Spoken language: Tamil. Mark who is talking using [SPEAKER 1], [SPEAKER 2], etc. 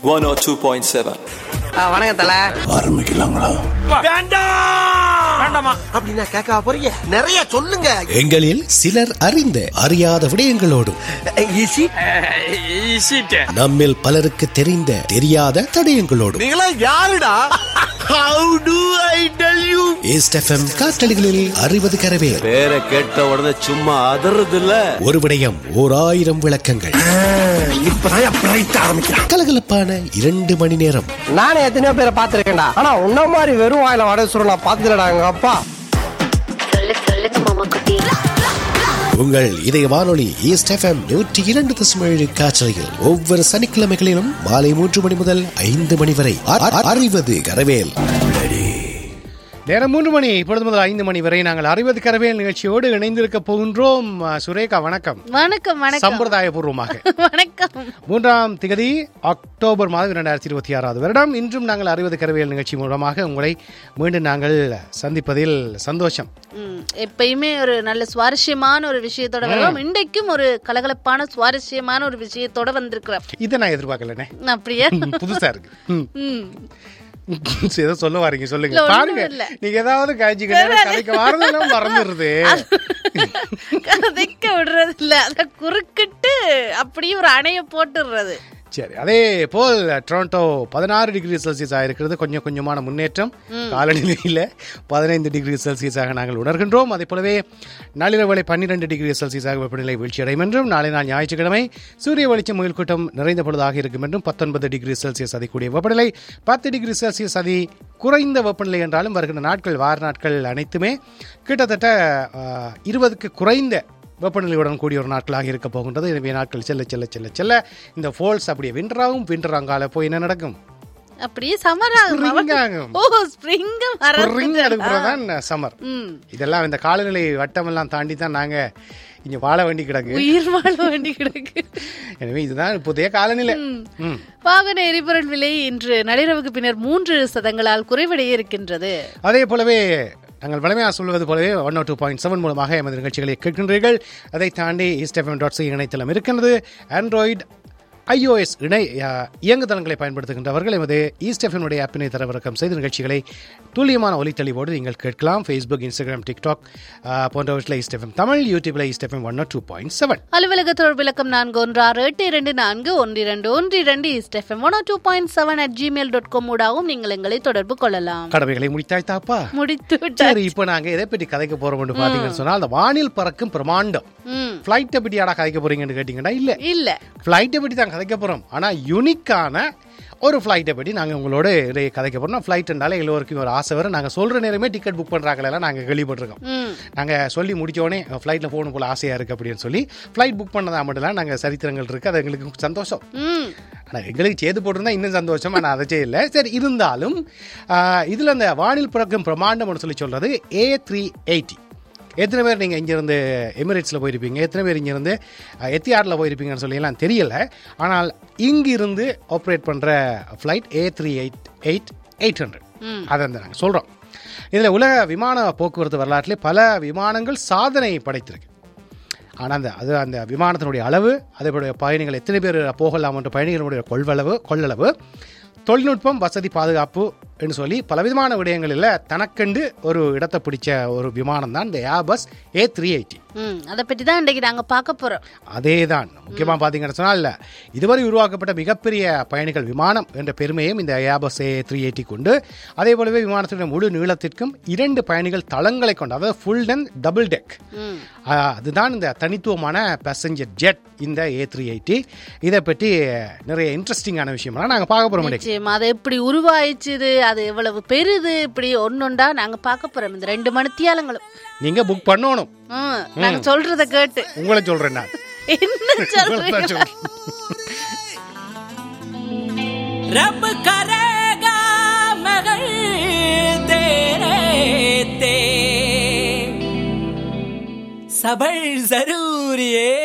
[SPEAKER 1] 102.7
[SPEAKER 2] வணக்கம் தல
[SPEAKER 3] ஆரம்பிக்கலாங்களா
[SPEAKER 2] அப்படின்னா கேட்க போறீங்க நிறைய சொல்லுங்க
[SPEAKER 3] எங்களில் சிலர் அறிந்த அறியாத விடயங்களோடும்
[SPEAKER 2] ஈசி
[SPEAKER 3] நம்மில் பலருக்கு தெரிந்த தெரியாத தடயங்களோடும்
[SPEAKER 2] நீங்களா யாருடா how do I tell you
[SPEAKER 3] east FM காற்றலிகளில் அறிவது கரவேல்
[SPEAKER 4] பேரை கேட்ட உடனே சும்மா அதறது இல்ல
[SPEAKER 3] ஒரு விடயம் ஓர் ஆயிரம் விளக்கங்கள்
[SPEAKER 2] இப்பதான் பிரைட் ஆரம்பிக்கிறான்
[SPEAKER 3] கலகலப்பான இரண்டு மணி நேரம்
[SPEAKER 2] நானே எத்தனையோ பேரை பார்த்திருக்கேன்டா ஆனா உன்ன மாதிரி வெறும் வாயில வடை சுருள் நான் பார்த்ததுலடா எங்க அப்பா
[SPEAKER 5] சொல்லு சொல்லுங்க மாமா குட்டி
[SPEAKER 3] உங்கள் இதய வானொலி ஈஸ்ட் எஃப்எம் நூற்றி இரண்டு தசம் ஏழு காற்றலையில் ஒவ்வொரு சனிக்கிழமைகளிலும் மாலை மூன்று மணி முதல் ஐந்து மணி வரை அ- அ- அறிவது கரவேல்
[SPEAKER 6] நேரம் மூன்று மணி இப்பொழுது முதல் ஐந்து மணி வரை நாங்கள் அறிவது கரவேல் நிகழ்ச்சியோடு இணைந்திருக்க போகின்றோம் அஹ், சுரேகா வணக்கம்
[SPEAKER 7] வணக்கம் வணக்கம்
[SPEAKER 6] சம்பிரதாய பூர்வமாக
[SPEAKER 7] வணக்கம்
[SPEAKER 6] மூன்றாம் திகதி அக்டோபர் மாதம் இரண்டாயிரத்தி இருபத்தி ஆறாவது வருடம் இன்றும் நாங்கள் அறிவது கரவியல் நிகழ்ச்சி மூலமாக உங்களை மீண்டும் நாங்கள் சந்திப்பதில் சந்தோஷம்
[SPEAKER 7] ம், எப்பயுமே ஒரு நல்ல சுவாரஸ்யமான ஒரு விஷயத்தோட வருவோம் இன்றைக்கும் ஒரு கலகலப்பான சுவாரஸ்யமான ஒரு விஷயத்தோட வந்திருக்கிறோம்
[SPEAKER 6] இதை நான் எதிர்பார்க்கலனே
[SPEAKER 7] அப்படியா
[SPEAKER 6] புதுசா இருக்கு ம்.
[SPEAKER 7] ம்.
[SPEAKER 6] ஏதோ சொல்ல வாரீங்க சொல்லுங்க
[SPEAKER 7] இல்ல, ஒண்ணும்
[SPEAKER 6] பாருங்க
[SPEAKER 7] இல்ல.
[SPEAKER 6] நீங்க ஏதாவது காய்ச்சிக்கிட்டு கதைக்க வாரதெல்லாம் மறந்துடுது
[SPEAKER 7] கதைக்க விடுறது இல்ல அத குறுக்கிட்டு அப்படியே ஒரு அணைய போட்டுடுறது
[SPEAKER 6] சரி அதே போல் டொரண்டோ பதினாறு டிகிரி செல்சியஸ் ஆயிருக்கிறது கொஞ்சம் கொஞ்சமான முன்னேற்றம் காலநிலையில் பதினைந்து டிகிரி செல்சியஸாக நாங்கள் உணர்கின்றோம் அதே போலவே நள்ளிரவு வேளை பன்னிரெண்டு டிகிரி செல்சியஸாக வெப்பநிலை வீழ்ச்சியடையும் என்றும் நாளை நாள் ஞாயிற்றுக்கிழமை சூரிய வெளிச்சம் முயல் கூட்டம் நிறைந்த பொழுதாக இருக்கும் என்றும் பத்தொன்பது டிகிரி செல்சியஸ் அதிகூடிய வெப்பநிலை பத்து டிகிரி செல்சியஸ் அதி குறைந்த வெப்பநிலை என்றாலும் வருகின்ற நாட்கள் வார நாட்கள் அனைத்துமே கிட்டத்தட்ட ஆஹ், இருபதுக்கு குறைந்த வெப்பநிலையுடன் கூடிய ஒரு நாட்களாக இருக்க போகின்றது எனவே நாட்கள் செல்ல செல்ல செல்ல செல்ல இந்த ஃபால்ஸ் அப்படியே விண்டராகும் விண்டர் அங்கால போய் என்ன நடக்கும்
[SPEAKER 7] அப்படியே சமராகும்
[SPEAKER 6] Spring ஆகும்.
[SPEAKER 7] ஓ ஸ்ப்ரிங்
[SPEAKER 6] ரிங் அடுப்புறதான் சம்மர்
[SPEAKER 7] ம்
[SPEAKER 6] இதெல்லாம் இந்த காலநிலை வட்டமெல்லாம் தாண்டி தான் நாங்க இங்க வாழ வேண்டி கிடக்கு
[SPEAKER 7] உயிர் வாழ வேண்டி கிடக்கு
[SPEAKER 6] எனவே இதுதான் புதிய காலநிலை ம்.
[SPEAKER 7] வாகன எரிபொருள் விலை இன்று நள்ளிரவுக்கு பின்னர் மூன்று சதங்களால் குறைவடைய இருக்கின்றது
[SPEAKER 6] அதே போலவே நாங்கள் வலிமையாக சொல்வது போலவே ஒன் டூ பாயிண்ட் செவன் மூலமாக எமது நிகழ்ச்சிகளை கேட்கின்றீர்கள் அதை தாண்டி ஈஸ்ட் டாட் சி இணையதளம் இருக்கின்றது ஆண்ட்ராய்டு iOS இணை அஹ், இயங்குதளங்களை பயன்படுத்துகின்றவர்கள் எமது ஈஸ்ட் எஃப்எம்னுடைய ஆப்பினை தரவிறக்கம் செய்த நிகழ்ச்சிகளை துல்லியமான ஒலித்தெளிவோடு நீங்கள் கேட்கலாம் ஃபேஸ்புக் இன்ஸ்டாகிராம் டிக்டாக் அஹ், போன்றவற்றில் ஈஸ்ட் எஃப்எம் தமிழ் யூடியூப்ல east FM one two point seven
[SPEAKER 7] அலுவலக தொடர்பு இலக்கம் நான்கு ஒன்று ஆறு எட்டு இரண்டு நான்கு ஒன்று இரண்டு ஒன்று இரண்டு east FM one two point seven at Gmail dot com ஊடாகவும் நீங்கள் எங்களை தொடர்பு கொள்ளலாம்
[SPEAKER 6] கடமைகளை முடித்தாய்த்தாப்பா
[SPEAKER 7] முடித்து விட்டார்
[SPEAKER 6] சரி இப்போ நாங்க எதை பற்றி கதைக்க போறோம்னு பாத்தீங்கன்னு சொன்னா அந்த வானில் பறக்கும் பிரமாண்டம்
[SPEAKER 7] ம்
[SPEAKER 6] ஃபிளைட்டை பற்றி யாரா கதைக்க போறீங்கன்னு கேட்டீங்கன்னா இல்ல
[SPEAKER 7] இல்ல
[SPEAKER 6] ஃப்ளைட்டை பற்றி தான் கதைக்க போகிறோம் ஆனால் யூனிக்கான ஒரு ஃப்ளைட்டை பற்றி நாங்கள் உங்களோட இதை கதைக்க போகிறோம் ஃப்ளைட்டுனால எல்லோருக்கும் ஒரு ஆசை வரும் நாங்கள் சொல்கிற நேரமே டிக்கெட் புக் பண்ணுறாங்களெல்லாம் நாங்கள் கேள்விப்பட்டிருக்கோம்
[SPEAKER 7] ம்
[SPEAKER 6] நாங்கள் சொல்லி முடிச்சோடனே ஃப்ளைட்டில் போகணும் போல ஆசையாக இருக்குது அப்படின்னு சொல்லி ஃப்ளைட் புக் பண்ணதா மட்டும் நாங்கள் சரித்திரங்கள் இருக்குது அது எங்களுக்கு சந்தோஷம்
[SPEAKER 7] ம்
[SPEAKER 6] ஆனால் எங்களுக்கு செய்து போட்டிருந்தா இன்னும் சந்தோஷம் ஆனால் அதை செய்யலை சரி இருந்தாலும் இதில் அந்த வானில் பிறக்கும் பிரமாண்டம்னு சொல்லி சொல்கிறது ஏ த்ரீ எயிட்டி எத்தனை பேர் நீங்கள் இங்கேருந்து எமிரேட்ஸில் போயிருப்பீங்க எத்தனை பேர் இங்கேருந்து எத்தியாரில் போயிருப்பீங்கன்னு சொல்லி எல்லாம் தெரியல ஆனால் இங்கிருந்து ஆப்ரேட் பண்ணுற flight A three eight eight eight hundred அதை வந்து நாங்கள் சொல்கிறோம் இதில் உலக விமான போக்குவரத்து வரலாற்றிலே பல விமானங்கள் சாதனை படைத்திருக்கு ஆனால் அந்த அது அந்த விமானத்தினுடைய அளவு அதனுடைய பயணிகள் எத்தனை பேர் போகலாம் என்ற பயணிகளுடைய கொள்வளவு கொள்ளளவு தொழில்நுட்பம் வசதி பாதுகாப்பு என்று சொல்லி பலவிதமான விடயங்களில் தனக்கெண்டு ஒரு இடத்தை பிடிச்ச ஒரு விமானம் தான் இந்த ஏபஸ் ஏ த்ரீ எயிட்டி
[SPEAKER 7] ம் அதை பற்றி தான் இன்றைக்கு நாங்க பார்க்க போறோம்
[SPEAKER 6] அதே தான் முக்கியமாக பார்த்தீங்கன்னு சொன்னால் இதுவரை உருவாக்கப்பட்ட மிகப்பெரிய பயணிகள் விமானம் என்ற பெருமையும் இந்த ஏபஸ் ஏ த்ரீ எயிட்டி கொண்டு அதே போலவே விமானத்தினுடைய முழு நீளத்திற்கும் இரண்டு பயணிகள் தளங்களை கொண்டு அதாவது ஃபுல் டென் டபுள் டெக்
[SPEAKER 7] ம்
[SPEAKER 6] அதுதான் இந்த தனித்துவமான பேசஞ்சர் ஜெட் இந்த ஏ த்ரீ எயிட்டி இதை பற்றி நிறைய இன்ட்ரெஸ்டிங்கான விஷயம்லாம் நாங்கள் பார்க்க போகிறோம் இன்னைக்கு
[SPEAKER 7] நிச்சயம் அது எப்படி உருவாயிச்சுது அது எவ்வளவு பெருது இப்படி ஒன்னொண்டா நாங்க பார்க்க போறோம் இந்த ரெண்டு மணித்தியாலங்களும்
[SPEAKER 6] நீங்கள் புக் பண்ணணும்
[SPEAKER 7] ம் நாங்க சொல்றத கேட்டு
[SPEAKER 6] உங்களை சொல்கிறேன் நான்
[SPEAKER 7] என்ன
[SPEAKER 6] உங்களை தான்
[SPEAKER 7] சொல்றீங்க
[SPEAKER 6] சொல்றேன்.
[SPEAKER 8] रब करेगा मगर तेरे ते सबर जरूर ये